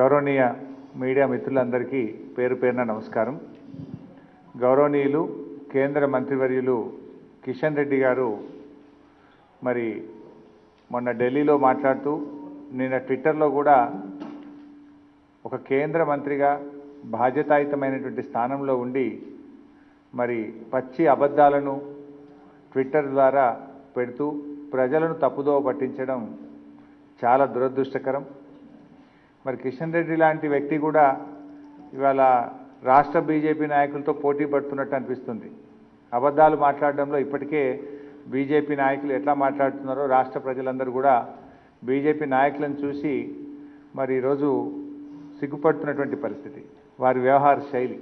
గౌరవనీయ మీడియా మిత్రులందరికీ పేరు పేరున నమస్కారం గౌరవనీయులు కేంద్ర మంత్రివర్యులు కిషన్ రెడ్డి గారు మరి మొన్న ఢిల్లీలో మాట్లాడుతూ నిన్న ట్విట్టర్లో కూడా ఒక కేంద్ర మంత్రిగా బాధ్యతాయుతమైనటువంటి స్థానంలో ఉండి మరి పచ్చి అబద్ధాలను ట్విట్టర్ ద్వారా పెడుతూ ప్రజలను తప్పుదోవ పట్టించడం చాలా దురదృష్టకరం మరి కిషన్ రెడ్డి లాంటి వ్యక్తి కూడా ఇవాళ రాష్ట్ర బీజేపీ నాయకులతో పోటీ పడుతున్నట్టు అనిపిస్తుంది అబద్ధాలు మాట్లాడడంలో ఇప్పటికే బీజేపీ నాయకులు ఎట్లా మాట్లాడుతున్నారో రాష్ట్ర ప్రజలందరూ కూడా బీజేపీ నాయకులను చూసి మరి ఈరోజు సిగ్గుపడుతున్నటువంటి పరిస్థితి వారి వ్యవహార శైలి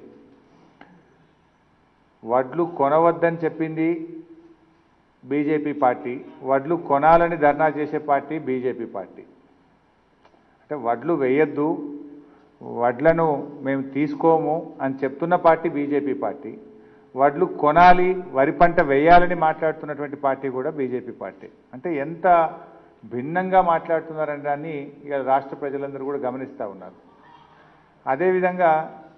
వడ్లు కొనవద్దని చెప్పింది బీజేపీ పార్టీ వడ్లు కొనాలని ధర్నా చేసే పార్టీ బీజేపీ పార్టీ అంటే వడ్లు వేయొద్దు వడ్లను మేము తీసుకోము అని చెప్తున్న పార్టీ బీజేపీ పార్టీ వడ్లు కొనాలి వరి పంట వేయాలని మాట్లాడుతున్నటువంటి పార్టీ కూడా బీజేపీ పార్టీ అంటే ఎంత భిన్నంగా మాట్లాడుతున్నారని దాన్ని ఇక రాష్ట్ర ప్రజలందరూ కూడా గమనిస్తూ ఉన్నారు అదేవిధంగా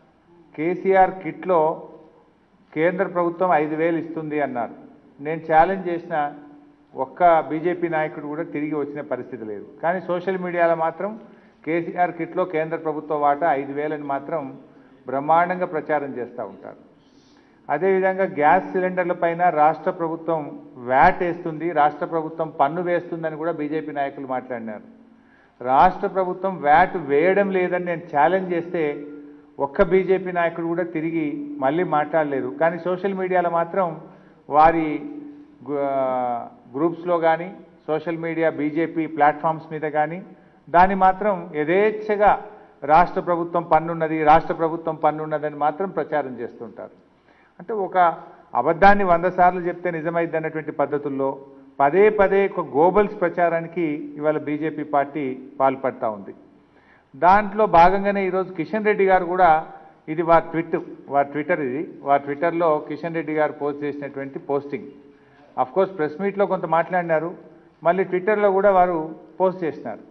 కేసీఆర్ కిట్లో కేంద్ర ప్రభుత్వం ఐదు వేలు ఇస్తుంది అన్నారు నేను ఛాలెంజ్ చేసిన ఒక్క బీజేపీ నాయకుడు కూడా తిరిగి వచ్చిన పరిస్థితి లేదు కానీ సోషల్ మీడియాలో మాత్రం కేసీఆర్ కిట్లో కేంద్ర ప్రభుత్వ వాటా ఐదు వేలని మాత్రం బ్రహ్మాండంగా ప్రచారం చేస్తూ ఉంటారు అదేవిధంగా గ్యాస్ సిలిండర్ల పైన రాష్ట్ర ప్రభుత్వం వ్యాట్ వేస్తుంది రాష్ట్ర ప్రభుత్వం పన్ను వేస్తుందని కూడా బీజేపీ నాయకులు మాట్లాడినారు రాష్ట్ర ప్రభుత్వం వ్యాట్ వేయడం లేదని నేను ఛాలెంజ్ చేస్తే ఒక్క బీజేపీ నాయకుడు కూడా తిరిగి మళ్ళీ మాట్లాడలేదు కానీ సోషల్ మీడియాలో మాత్రం వారి గు- గ్రూప్స్లో కానీ సోషల్ మీడియా బీజేపీ ప్లాట్ఫామ్స్ మీద కానీ దాన్ని మాత్రం యథేచ్ఛగా రాష్ట్ర ప్రభుత్వం పన్నున్నది రాష్ట్ర ప్రభుత్వం పన్నున్నదని మాత్రం ప్రచారం చేస్తుంటారు అంటే ఒక అబద్ధాన్ని వంద సార్లు చెప్తే నిజమైంది అన్నటువంటి పద్ధతుల్లో పదే పదే ఒక గోబల్స్ ప్రచారానికి ఇవాళ బీజేపీ పార్టీ పాల్పడతా ఉంది దాంట్లో భాగంగానే ఈరోజు కిషన్ రెడ్డి గారు కూడా ఇది వారి ట్విట్ వారి ట్విట్టర్ ఇది వారి ట్విట్టర్లో కిషన్ రెడ్డి గారు పోస్ట్ చేసినటువంటి పోస్టింగ్ అఫ్ కోర్స్ ప్రెస్ మీట్లో కొంత మాట్లాడినారు మళ్ళీ ట్విట్టర్లో కూడా వారు పోస్ట్ చేసినారు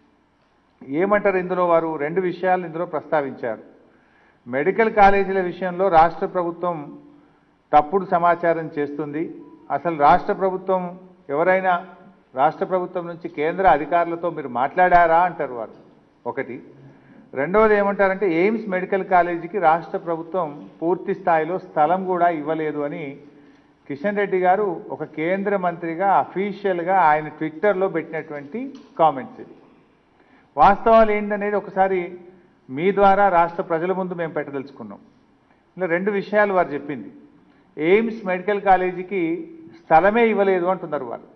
ఏమంటారు ఇందులో వారు రెండు విషయాలు ఇందులో ప్రస్తావించారు మెడికల్ కాలేజీల విషయంలో రాష్ట్ర ప్రభుత్వం తప్పుడు సమాచారం చేస్తుంది అసలు రాష్ట్ర ప్రభుత్వం ఎవరైనా రాష్ట్ర ప్రభుత్వం నుంచి కేంద్ర అధికారులతో మీరు మాట్లాడారా అంటారు వారు ఒకటి రెండవది ఏమంటారంటే ఎయిమ్స్ మెడికల్ కాలేజీకి రాష్ట్ర ప్రభుత్వం పూర్తి స్థాయిలో స్థలం కూడా ఇవ్వలేదు అని కిషన్ రెడ్డి గారు ఒక కేంద్ర మంత్రిగా అఫీషియల్గా ఆయన ట్విట్టర్లో పెట్టినటువంటి కామెంట్స్ ఇది వాస్తవాలు ఏంటనేది ఒకసారి మీ ద్వారా రాష్ట్ర ప్రజల ముందు మేము పెట్టదలుచుకున్నాం ఇలా రెండు విషయాలు వారు చెప్పింది ఎయిమ్స్ మెడికల్ కాలేజీకి స్థలమే ఇవ్వలేదు అంటున్నారు వారు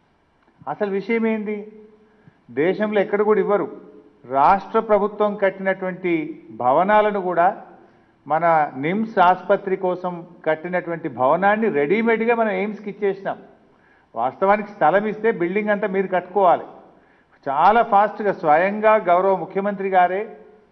అసలు విషయం ఏంది దేశంలో ఎక్కడ కూడా ఇవ్వరు రాష్ట్ర ప్రభుత్వం కట్టినటువంటి భవనాలను కూడా మన నిమ్స్ ఆసుపత్రి కోసం కట్టినటువంటి భవనాన్ని రెడీమేడ్గా మనం ఎయిమ్స్కి ఇచ్చేసినాం వాస్తవానికి స్థలం ఇస్తే బిల్డింగ్ అంతా మీరు కట్టుకోవాలి చాలా ఫాస్ట్గా స్వయంగా గౌరవ ముఖ్యమంత్రి గారే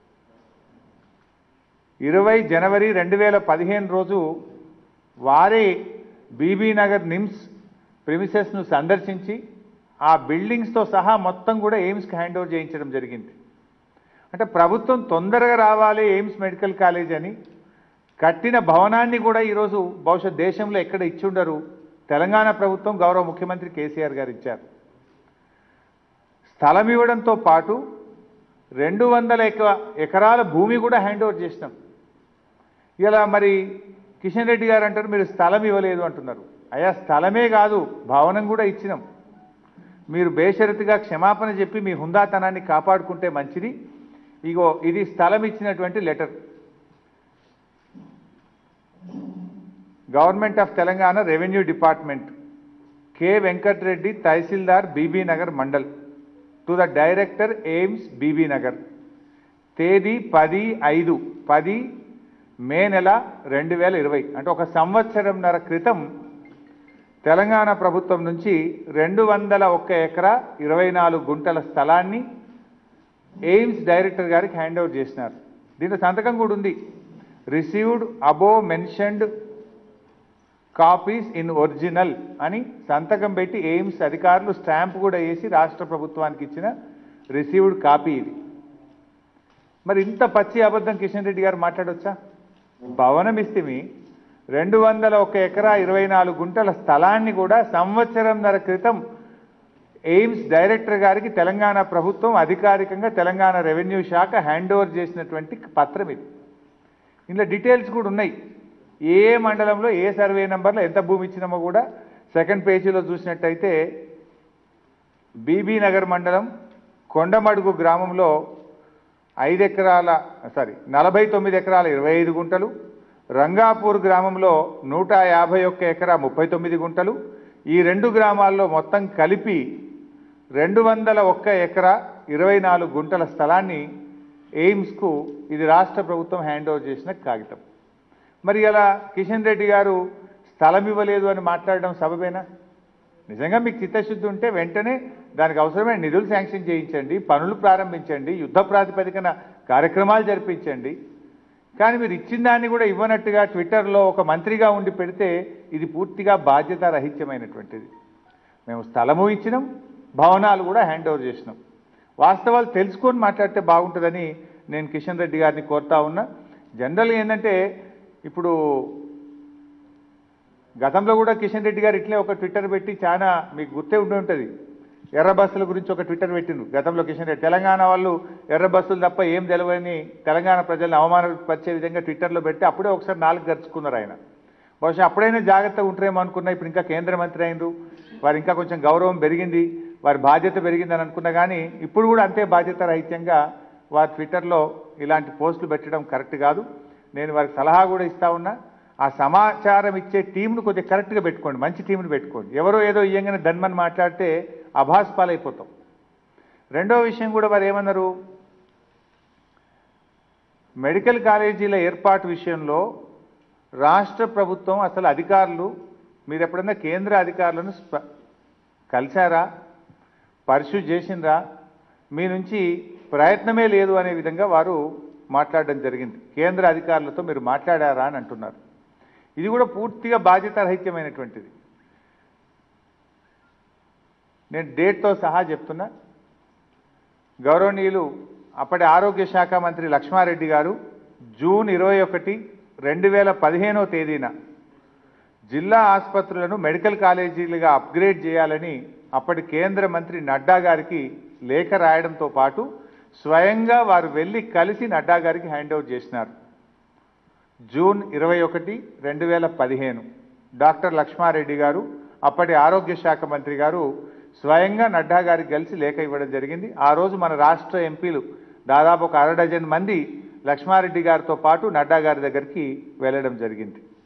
ఇరవై జనవరి రెండు వేల పదిహేను రోజు వారే బీబీ నగర్ నిమ్స్ ప్రిమిసెస్ను సందర్శించి ఆ బిల్డింగ్స్తో సహా మొత్తం కూడా ఎయిమ్స్కి హ్యాండ్ ఓవర్ చేయించడం జరిగింది అంటే ప్రభుత్వం తొందరగా రావాలి ఎయిమ్స్ మెడికల్ కాలేజ్ అని కట్టిన భవనాన్ని కూడా ఈరోజు బహుశా దేశంలో ఎక్కడ ఇచ్చుండరు తెలంగాణ ప్రభుత్వం గౌరవ ముఖ్యమంత్రి కేసీఆర్ గారు ఇచ్చారు స్థలం ఇవ్వడంతో పాటు రెండు వందల ఎక ఎకరాల భూమి కూడా హ్యాండ్ ఓవర్ చేసినాం ఇలా మరి కిషన్ రెడ్డి గారు అంటారు మీరు స్థలం ఇవ్వలేదు అంటున్నారు అయ్యా స్థలమే కాదు భవనం కూడా ఇచ్చినాం మీరు బేషరతుగా క్షమాపణ చెప్పి మీ హుందాతనాన్ని కాపాడుకుంటే మంచిది ఇగో ఇది స్థలం ఇచ్చినటువంటి letter government of Telangana revenue department K Venkatareddy తహసీల్దార్ BB Nagar mandal to the director AIIMS BB Nagar తేదీ పది ఐదు పది మే నెల రెండు వేల ఇరవై అంటే ఒక సంవత్సరంన్నర క్రితం తెలంగాణ ప్రభుత్వం నుంచి రెండు వందల ఒక్క ఎకరా ఇరవై నాలుగు గుంటల స్థలాన్ని ఎయిమ్స్ డైరెక్టర్ గారికి హ్యాండ్ ఓవర్ చేసినారు దీంట్లో సంతకం కూడా ఉంది received above mentioned copies in original అని సంతకం పెట్టి ఎయిమ్స్ అధికారులు స్టాంప్ కూడా వేసి రాష్ట్ర ప్రభుత్వానికి ఇచ్చిన రిసీవ్డ్ కాపీ ఇది మరి ఇంత పచ్చి అబద్ధం కిషన్ రెడ్డి గారు మాట్లాడొచ్చా భవనం ఇస్తిమి రెండు వందల ఒక ఎకరా ఇరవై నాలుగు గుంటల స్థలాన్ని కూడా సంవత్సరంన్నర క్రితం ఎయిమ్స్ డైరెక్టర్ గారికి తెలంగాణ ప్రభుత్వం అధికారికంగా తెలంగాణ రెవెన్యూ శాఖ హ్యాండ్ ఓవర్ చేసినటువంటి పత్రం ఇది ఇందులో డీటెయిల్స్ కూడా ఉన్నాయి ఏ మండలంలో ఏ సర్వే నెంబర్లో ఎంత భూమి ఇచ్చినామో కూడా సెకండ్ పేజీలో చూసినట్టయితే బీబీ నగర్ మండలం కొండమడుగు గ్రామంలో ఐదు ఎకరాల సారీ నలభై తొమ్మిది ఎకరాల ఇరవై ఐదు గుంటలు రంగాపూర్ గ్రామంలో నూట యాభై ఒక్క ఎకరా ముప్పై తొమ్మిది గుంటలు ఈ రెండు గ్రామాల్లో మొత్తం కలిపి రెండు వందల ఒక్క ఎకరా ఇరవై నాలుగు గుంటల స్థలాన్ని ఎయిమ్స్కు ఇది రాష్ట్ర ప్రభుత్వం హ్యాండ్ ఓవర్ చేసిన కాగితం మరి ఇలా కిషన్ రెడ్డి గారు స్థలం ఇవ్వలేదు అని మాట్లాడడం సబబేనా నిజంగా మీకు చిత్తశుద్ధి ఉంటే వెంటనే దానికి అవసరమైన నిధులు శాంక్షన్ చేయించండి పనులు ప్రారంభించండి యుద్ధ ప్రాతిపదికన కార్యక్రమాలు జరిపించండి కానీ మీరు ఇచ్చిన దాన్ని కూడా ఇవ్వనట్టుగా ట్విట్టర్లో ఒక మంత్రిగా ఉండి పెడితే ఇది పూర్తిగా బాధ్యత రహిత్యమైనటువంటిది మేము స్థలము ఇచ్చినాం భవనాలు కూడా హ్యాండ్ ఓవర్ చేసినాం వాస్తవాలు తెలుసుకొని మాట్లాడితే బాగుంటుందని నేను కిషన్ రెడ్డి గారిని కోరుతా ఉన్నా జనరల్గా ఏంటంటే ఇప్పుడు గతంలో కూడా కిషన్ రెడ్డి గారు ఇట్లే ఒక ట్విట్టర్ పెట్టి చాలా మీకు గుర్తే ఉండి ఉంటుంది ఎర్ర బస్సుల గురించి ఒక ట్విట్టర్ పెట్టిండు గతంలో కిషన్ రెడ్డి తెలంగాణ వాళ్ళు ఎర్ర బస్సులు తప్ప ఏం తెలియని తెలంగాణ ప్రజలను అవమానపరిచే విధంగా ట్విట్టర్లో పెట్టి అప్పుడే ఒకసారి నాలుగు గరుచుకున్నారు ఆయన బహుశా అప్పుడైనా జాగ్రత్తగా ఉంటారేమో అనుకున్నా ఇప్పుడు ఇంకా కేంద్ర మంత్రి అయిండు వారు ఇంకా కొంచెం గౌరవం పెరిగింది వారి బాధ్యత పెరిగిందని అనుకున్నా కానీ ఇప్పుడు కూడా అంతే బాధ్యత రహిత్యంగా వారి ట్విట్టర్లో ఇలాంటి పోస్టులు పెట్టడం కరెక్ట్ కాదు నేను వారికి సలహా కూడా ఇస్తా ఉన్నా ఆ సమాచారం ఇచ్చే టీంను కొద్దిగా కరెక్ట్గా పెట్టుకోండి మంచి టీంను పెట్టుకోండి ఎవరో ఏదో ఇయ్యంగానే ధన్మని మాట్లాడితే అభాస్ పాలైపోతాం రెండో విషయం కూడా వారు ఏమన్నారు మెడికల్ కాలేజీల ఏర్పాటు విషయంలో రాష్ట్ర ప్రభుత్వం అసలు అధికారులు మీరు ఎప్పుడన్నా కేంద్ర అధికారులను స్ప- కలిశారా పరిశు చేసిండ్రా మీ నుంచి ప్రయత్నమే లేదు అనే విధంగా వారు మాట్లాడడం జరిగింది కేంద్ర అధికారులతో మీరు మాట్లాడారా అని అంటున్నారు ఇది కూడా పూర్తిగా బాధ్యతారహిత్యమైనటువంటిది నేను డేట్తో సహా చెప్తున్నా గౌరవనీయులు అప్పటి ఆరోగ్య శాఖ మంత్రి లక్ష్మారెడ్డి గారు జూన్ ఇరవై ఒకటి రెండు వేల పదిహేనో తేదీన జిల్లా ఆసుపత్రులను మెడికల్ కాలేజీలుగా అప్గ్రేడ్ చేయాలని అప్పటి కేంద్ర మంత్రి నడ్డా గారికి లేఖ రాయడంతో పాటు స్వయంగా వారు వెళ్ళి కలిసి నడ్డా గారికి హ్యాండ్ ఓవర్ చేసినారు జూన్ ఇరవై ఒకటి రెండు వేల పదిహేను డాక్టర్ లక్ష్మారెడ్డి గారు అప్పటి ఆరోగ్య శాఖ మంత్రి గారు స్వయంగా నడ్డా గారికి కలిసి లేఖ ఇవ్వడం జరిగింది ఆ రోజు మన రాష్ట్ర ఎంపీలు దాదాపు ఒక అర డజన్ మంది లక్ష్మారెడ్డి గారితో పాటు నడ్డా గారి దగ్గరికి వెళ్ళడం జరిగింది